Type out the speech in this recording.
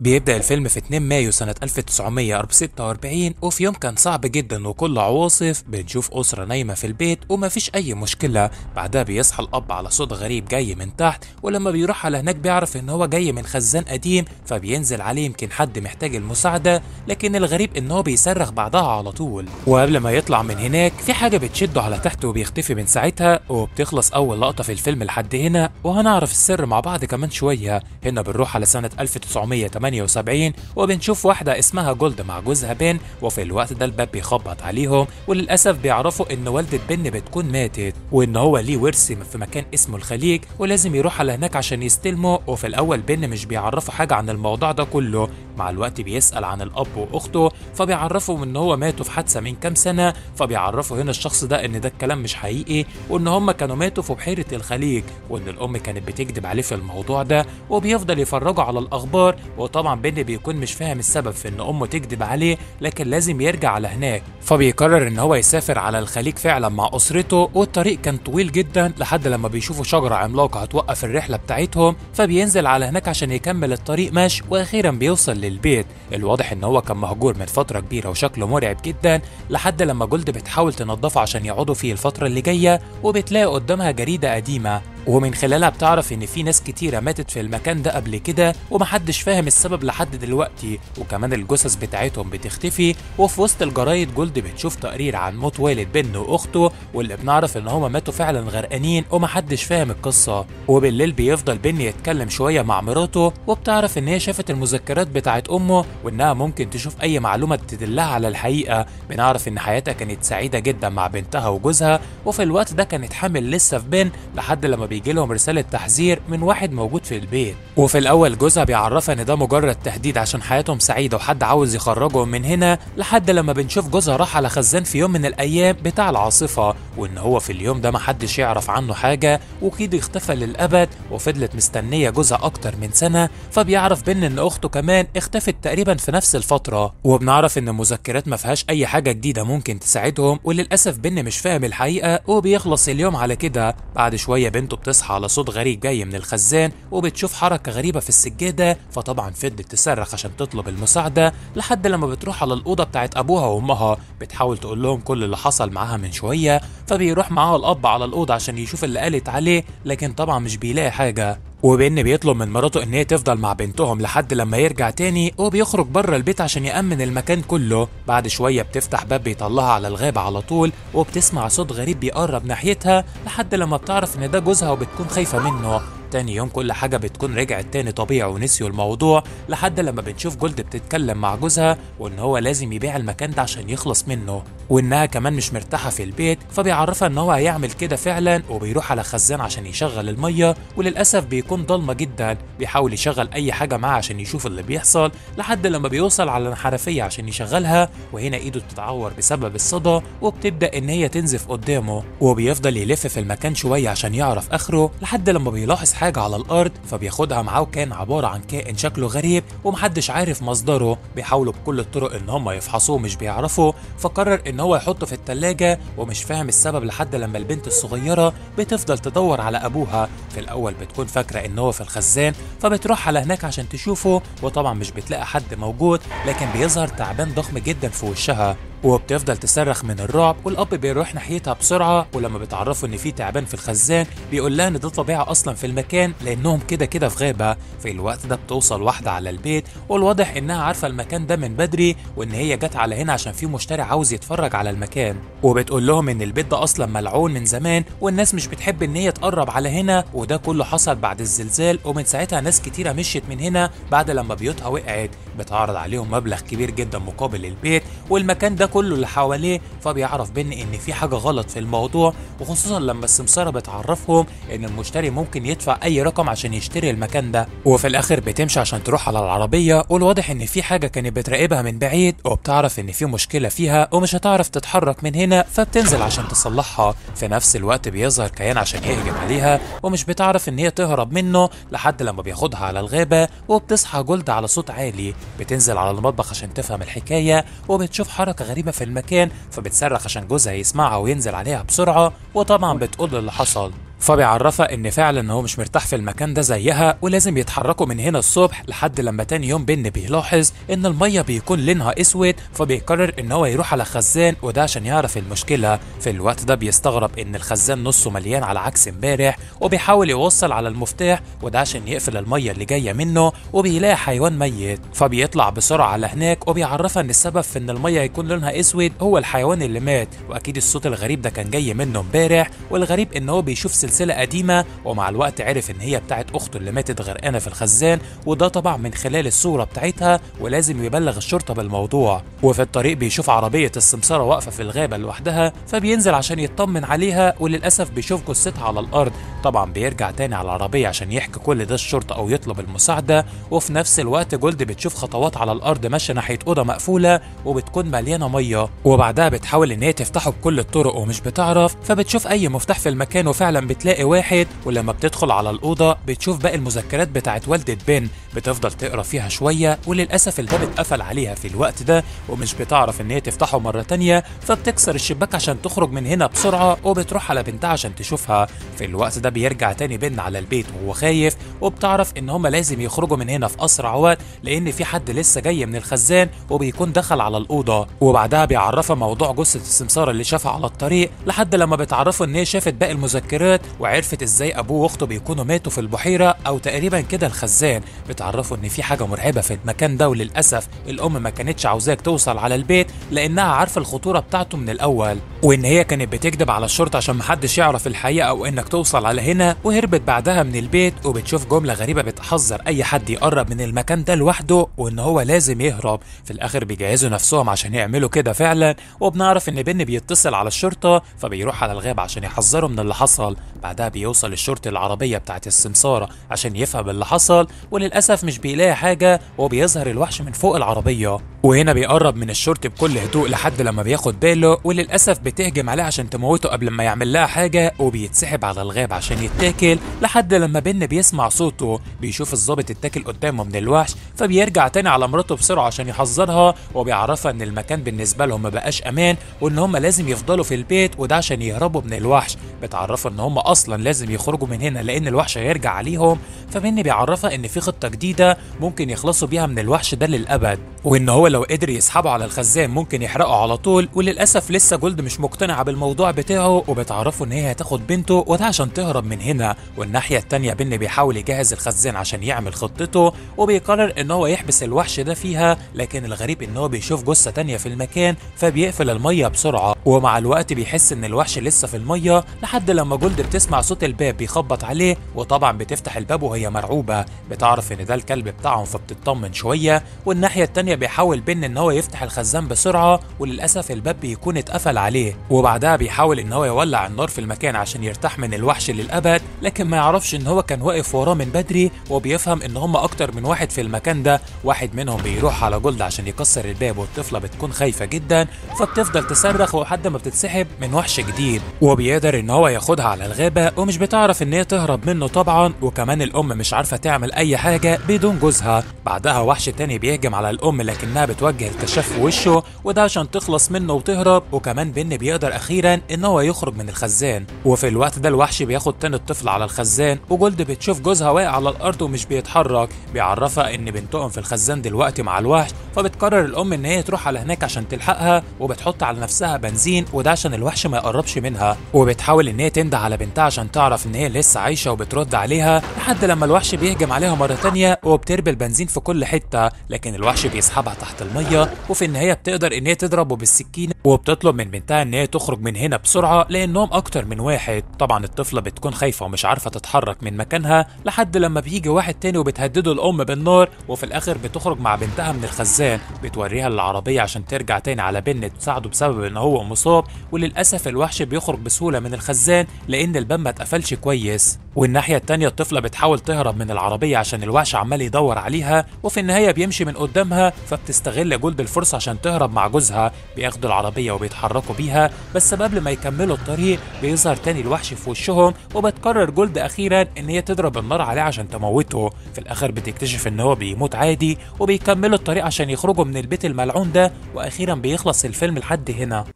بيبدأ الفيلم في 2 مايو سنة 1946 وفي يوم كان صعب جدا وكل عواصف بنشوف أسرة نايمة في البيت ومفيش أي مشكلة بعدها بيصحى الأب على صوت غريب جاي من تحت ولما بيروح على هناك بيعرف إن هو جاي من خزان قديم فبينزل عليه يمكن حد محتاج المساعدة لكن الغريب إن هو بيصرخ بعدها على طول وقبل ما يطلع من هناك في حاجة بتشده على تحت وبيختفي من ساعتها وبتخلص أول لقطة في الفيلم لحد هنا وهنعرف السر مع بعض كمان شوية هنا بنروح على سنة 1978 وبنشوف واحدة اسمها جولد مع جوزها بن وفي الوقت ده الباب بيخبط عليهم وللأسف بيعرفوا إن والدة بن بتكون ماتت وإن هو ليه ورث في مكان اسمه الخليج ولازم يروح على هناك عشان يستلمه وفي الأول بن مش بيعرفوا حاجة عن الموضوع ده كله مع الوقت بيسأل عن الأب وأخته فبيعرفوا إن هو ماتوا في حادثة من كام سنة فبيعرفوا هنا الشخص ده إن ده الكلام مش حقيقي وإن هم كانوا ماتوا في بحيرة الخليج وإن الأم كانت بتكذب عليه في الموضوع ده وبيفضل يفرجوا على الأخبار وطبعا بن بيكون مش فاهم السبب في إن أمه تكذب عليه لكن لازم يرجع على هناك فبيقرر إن هو يسافر على الخليج فعلا مع أسرته والطريق كان طويل جدا لحد لما بيشوفوا شجرة عملاقة هتوقف الرحلة بتاعتهم فبينزل على هناك عشان يكمل الطريق مشي وأخيرا بيوصل للبيت الواضح إن هو كان مهجور من فترة كبيرة وشكله مرعب جدا لحد لما جولد بتحاول تنظفه عشان يقعدوا فيه الفترة اللي جاية وبتلاقي قدامها جريدة قديمة ومن خلالها بتعرف ان في ناس كتيره ماتت في المكان ده قبل كده ومحدش فاهم السبب لحد دلوقتي وكمان الجثث بتاعتهم بتختفي وفي وسط الجرايد جولد بتشوف تقرير عن موت والد بن واخته واللي بنعرف ان هما ماتوا فعلا غرقانين ومحدش فاهم القصه وبالليل بيفضل بن يتكلم شويه مع مراته وبتعرف ان هي شافت المذكرات بتاعت امه وانها ممكن تشوف اي معلومه تدلها على الحقيقه بنعرف ان حياتها كانت سعيده جدا مع بنتها وجوزها وفي الوقت ده كانت حامل لسه في بن لحد لما بيجي لهم رسالة تحذير من واحد موجود في البيت وفي الأول جوزها بيعرفها إن ده مجرد تهديد عشان حياتهم سعيدة وحد عاوز يخرجهم من هنا لحد لما بنشوف جوزها راح على خزان في يوم من الأيام بتاع العاصفة وإن هو في اليوم ده محدش يعرف عنه حاجة وكيد اختفى للأبد وفضلت مستنية جوزها أكتر من سنة فبيعرف بن إن أخته كمان اختفت تقريبا في نفس الفترة وبنعرف إن المذكرات ما فيهاش أي حاجة جديدة ممكن تساعدهم وللأسف بن مش فاهم الحقيقة وبيخلص اليوم على كده بعد شوية بنته بتصحى على صوت غريب جاي من الخزان وبتشوف حركة غريبة في السجادة فطبعا فضلت تصرخ عشان تطلب المساعدة لحد لما بتروح على الأوضة بتاعت أبوها وأمها بتحاول تقول لهم كل اللي حصل معاها من شوية فبيروح معاها الأب على الأوضة عشان يشوف اللي قالت عليه لكن طبعا مش بيلاقي حاجة وبن بيطلب من مراته ان هي تفضل مع بنتهم لحد لما يرجع تاني وبيخرج بره البيت عشان يأمن المكان كله بعد شوية بتفتح باب بيطلعها على الغابة على طول وبتسمع صوت غريب بيقرب ناحيتها لحد لما بتعرف ان ده جوزها وبتكون خايفة منه تاني يوم كل حاجة بتكون رجعت تاني طبيعي ونسيوا الموضوع لحد لما بنشوف جولد بتتكلم مع جوزها وان هو لازم يبيع المكان ده عشان يخلص منه وانها كمان مش مرتاحة في البيت فبيعرفها ان هو هيعمل كده فعلا وبيروح على خزان عشان يشغل المية وللأسف بيكون ضلمة جدا بيحاول يشغل اي حاجة معاه عشان يشوف اللي بيحصل لحد لما بيوصل على الحنفية عشان يشغلها وهنا ايده بتتعور بسبب الصدى وبتبدأ ان هي تنزف قدامه وبيفضل يلف في المكان شوية عشان يعرف اخره لحد لما بيلاحظ حاجة على الأرض فبياخدها معاه وكان عبارة عن كائن شكله غريب ومحدش عارف مصدره بيحاولوا بكل الطرق إن هم يفحصوه مش بيعرفوا فقرر إن هو يحطه في التلاجة ومش فاهم السبب لحد لما البنت الصغيرة بتفضل تدور على أبوها في الأول بتكون فاكرة إن هو في الخزان فبتروح على هناك عشان تشوفه وطبعا مش بتلاقي حد موجود لكن بيظهر تعبان ضخم جدا في وشها وبتفضل تصرخ من الرعب والاب بيروح ناحيتها بسرعه ولما بتعرفوا ان في تعبان في الخزان بيقول لها ان ده طبيعه اصلا في المكان لانهم كده كده في غابه في الوقت ده بتوصل واحده على البيت والواضح انها عارفه المكان ده من بدري وان هي جت على هنا عشان في مشتري عاوز يتفرج على المكان وبتقول لهم ان البيت ده اصلا ملعون من زمان والناس مش بتحب ان هي تقرب على هنا وده كله حصل بعد الزلزال ومن ساعتها ناس كتيره مشيت من هنا بعد لما بيوتها وقعت بتعرض عليهم مبلغ كبير جدا مقابل البيت والمكان ده كله اللي حواليه فبيعرف بن ان في حاجه غلط في الموضوع وخصوصا لما السمساره بتعرفهم ان المشتري ممكن يدفع اي رقم عشان يشتري المكان ده وفي الاخر بتمشي عشان تروح على العربيه والواضح ان في حاجه كانت بتراقبها من بعيد وبتعرف ان في مشكله فيها ومش هتعرف تتحرك من هنا فبتنزل عشان تصلحها في نفس الوقت بيظهر كيان عشان يهجم عليها ومش بتعرف ان هي تهرب منه لحد لما بياخدها على الغابه وبتصحى جولد على صوت عالي بتنزل على المطبخ عشان تفهم الحكايه وبتشوف حركه غريبه في المكان فبتصرخ عشان جوزها يسمعها وينزل عليها بسرعه وطبعا بتقول له اللي حصل فبيعرفها ان فعلا هو مش مرتاح في المكان ده زيها ولازم يتحركوا من هنا الصبح لحد لما تاني يوم بن بيلاحظ ان الميه بيكون لونها اسود فبيقرر ان هو يروح على خزان وده عشان يعرف المشكله في الوقت ده بيستغرب ان الخزان نصه مليان على عكس امبارح وبيحاول يوصل على المفتاح وده عشان يقفل الميه اللي جايه منه وبيلاقي حيوان ميت فبيطلع بسرعه على هناك وبيعرفها ان السبب في ان الميه يكون لونها اسود هو الحيوان اللي مات واكيد الصوت الغريب ده كان جاي منه امبارح والغريب ان هو بيشوف سلسله قديمه ومع الوقت عرف ان هي بتاعت اخته اللي ماتت غرقانه في الخزان وده طبعا من خلال الصوره بتاعتها ولازم يبلغ الشرطه بالموضوع وفي الطريق بيشوف عربيه السمساره واقفه في الغابه لوحدها فبينزل عشان يطمن عليها وللاسف بيشوف جثتها على الارض طبعا بيرجع تاني على العربيه عشان يحكي كل ده الشرطه او يطلب المساعده وفي نفس الوقت جولد بتشوف خطوات على الارض ماشيه ناحيه اوضه مقفوله وبتكون مليانه ميه وبعدها بتحاول ان هي تفتحه بكل الطرق ومش بتعرف فبتشوف اي مفتاح في المكان وفعلا بتلاقي واحد ولما بتدخل على الاوضه بتشوف باقي المذكرات بتاعت والده بن بتفضل تقرا فيها شويه وللاسف الباب اتقفل عليها في الوقت ده ومش بتعرف ان هي تفتحه مره تانية فبتكسر الشباك عشان تخرج من هنا بسرعه وبتروح على بنتها عشان تشوفها في الوقت ده بيرجع تاني بن على البيت وهو خايف وبتعرف ان هما لازم يخرجوا من هنا في اسرع وقت لان في حد لسه جاي من الخزان وبيكون دخل على الاوضه وبعدها بيعرفها موضوع جثه السمساره اللي شافها على الطريق لحد لما بتعرفه ان هي شافت باقي المذكرات وعرفت ازاي ابوه واخته بيكونوا ماتوا في البحيره او تقريبا كده الخزان بتعرفه ان في حاجه مرعبه في المكان ده وللاسف الام ما كانتش عاوزاك توصل على البيت لانها عارفه الخطوره بتاعته من الاول وان هي كانت بتكذب على الشرطه عشان محدش يعرف الحقيقه او انك توصل على هنا وهربت بعدها من البيت وبتشوف جمله غريبه بتحذر اي حد يقرب من المكان ده لوحده وان هو لازم يهرب في الاخر بيجهزوا نفسهم عشان يعملوا كده فعلا وبنعرف ان بن بيتصل على الشرطه فبيروح على الغابه عشان يحذروا من اللي حصل بعدها بيوصل الشرطي العربيه بتاعت السمساره عشان يفهم اللي حصل وللاسف مش بيلاقي حاجه وبيظهر الوحش من فوق العربيه وهنا بيقرب من الشرطي بكل هدوء لحد لما بياخد باله وللاسف بتهجم عليه عشان تموته قبل ما يعمل لها حاجه وبيتسحب على الغاب عشان يتاكل لحد لما بن بيسمع صوته بيشوف الظابط اتاكل قدامه من الوحش فبيرجع تاني على مراته بسرعه عشان يحذرها وبيعرفها ان المكان بالنسبه لهم ما بقاش امان وان هم لازم يفضلوا في البيت وده عشان يهربوا من الوحش بتعرفها ان هم اصلا لازم يخرجوا من هنا لان الوحش هيرجع عليهم فبن بيعرفها ان في خطه جديده ممكن يخلصوا بيها من الوحش ده للابد وان هو لو قدر يسحبه على الخزان ممكن يحرقه على طول وللاسف لسه جولد مش مقتنعه بالموضوع بتاعه وبتعرفه ان هي هتاخد بنته وده عشان تهرب من هنا والناحيه التانيه بن بيحاول يجهز الخزان عشان يعمل خطته وبيقرر ان هو يحبس الوحش ده فيها لكن الغريب ان هو بيشوف جثه تانيه في المكان فبيقفل الميه بسرعه ومع الوقت بيحس ان الوحش لسه في الميه لحد لما جولد بتسمع صوت الباب بيخبط عليه وطبعا بتفتح الباب وهي مرعوبه بتعرف ان ده الكلب بتاعهم فبتطمن شويه والناحيه التانيه بيحاول بن ان هو يفتح الخزان بسرعه وللاسف الباب بيكون اتقفل عليه وبعدها بيحاول ان هو يولع النار في المكان عشان يرتاح من الوحش للابد لكن ما يعرفش ان هو كان واقف وراه من بدري وبيفهم ان هم اكتر من واحد في المكان ده واحد منهم بيروح على جولد عشان يكسر الباب والطفله بتكون خايفه جدا فبتفضل تصرخ لحد ما بتتسحب من وحش جديد وبيقدر ان هو ياخدها على الغابه ومش بتعرف ان هي تهرب منه طبعا وكمان الام مش عارفه تعمل اي حاجه بدون جوزها بعدها وحش تاني بيهجم على الام لكنها بتوجه الكشاف في وشه وده عشان تخلص منه وتهرب وكمان بن بيقدر اخيرا ان هو يخرج من الخزان وفي الوقت ده الوحش بياخد تاني الطفل على الخزان وجولد بتشوف جوزها واقع على الارض ومش بيتحرك بيعرفها ان بنتهم في الخزان دلوقتي مع الوحش فبتقرر الام ان هي تروح على هناك عشان تلحقها وبتحط على نفسها بنزين وده عشان الوحش ما يقربش منها وبتحاول ان هي تنده على بنتها عشان تعرف ان هي لسه عايشه وبترد عليها لحد لما الوحش بيهجم عليها مره تانية وبتربي البنزين في كل حته لكن الوحش بيسحبها تحت الميه وفي النهايه بتقدر ان هي تضربه بالسكينه وبتطلب من بنتها ان هي تخرج من هنا بسرعه لانهم اكتر من واحد طبعا الطفله بتكون خايفه ومش عارفه تتحرك من مكانها لحد لما بيجي واحد تاني وبتهدده الام بالنار وفي الاخر بتخرج مع بنتها من الخزان بتوريها العربيه عشان ترجع تاني على بن تساعده بسبب ان هو مصاب وللاسف الوحش بيخرج بسهوله من الخزان لان الباب ما اتقفلش كويس والناحيه التانيه الطفله بتحاول تهرب من العربيه عشان الوحش عمال يدور عليها وفي النهايه بيمشي من قدامها فبتستغل جولد الفرصه عشان تهرب مع جوزها بياخدوا العربيه وبيتحركوا بيها بس قبل ما يكملوا الطريق بيظهر تاني الوحش في وشهم وبتقرر جولد اخيرا ان هي تضرب النار عليه عشان تموته في الاخر بتكتشف ان هو بيموت عادي وبيكملوا الطريق عشان يخرجوا من البيت الملعون ده واخيرا بيخلص الفيلم لحد هنا